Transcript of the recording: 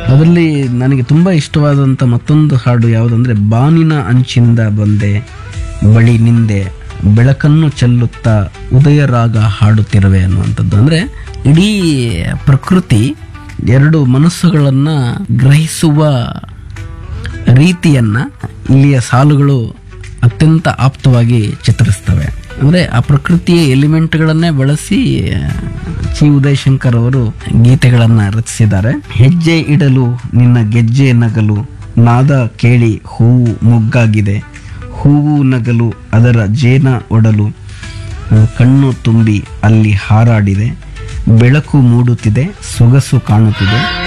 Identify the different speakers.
Speaker 1: ಅದರಲ್ಲಿ ನನಗೆ ತುಂಬ ಇಷ್ಟವಾದಂಥ ಮತ್ತೊಂದು ಹಾಡು ಯಾವುದಂದ್ರೆ ಬಾನಿನ ಅಂಚಿಂದ ಬಂದೆ ಬಳಿ ನಿಂದೆ ಬೆಳಕನ್ನು ಚೆಲ್ಲುತ್ತಾ ಉದಯ ರಾಗ ಹಾಡುತ್ತಿರುವೆ ಅನ್ನುವಂಥದ್ದು ಅಂದರೆ ಇಡೀ ಪ್ರಕೃತಿ ಎರಡು ಮನಸ್ಸುಗಳನ್ನ ಗ್ರಹಿಸುವ ರೀತಿಯನ್ನ ಇಲ್ಲಿಯ ಸಾಲುಗಳು ಅತ್ಯಂತ ಆಪ್ತವಾಗಿ ಚಿತ್ರಿಸ್ತವೆ ಅಂದರೆ ಆ ಪ್ರಕೃತಿಯ ಎಲಿಮೆಂಟ್ಗಳನ್ನೇ ಬಳಸಿ ಚಿ ಉದಯಶಂಕರ್ ಅವರು ಗೀತೆಗಳನ್ನು ರಚಿಸಿದ್ದಾರೆ ಹೆಜ್ಜೆ ಇಡಲು ನಿನ್ನ ಗೆಜ್ಜೆ ನಗಲು ನಾದ ಕೇಳಿ ಹೂವು ಮೊಗ್ಗಾಗಿದೆ ಹೂವು ನಗಲು ಅದರ ಜೇನ ಒಡಲು ಕಣ್ಣು ತುಂಬಿ ಅಲ್ಲಿ ಹಾರಾಡಿದೆ ಬೆಳಕು ಮೂಡುತ್ತಿದೆ ಸೊಗಸು ಕಾಣುತ್ತಿದೆ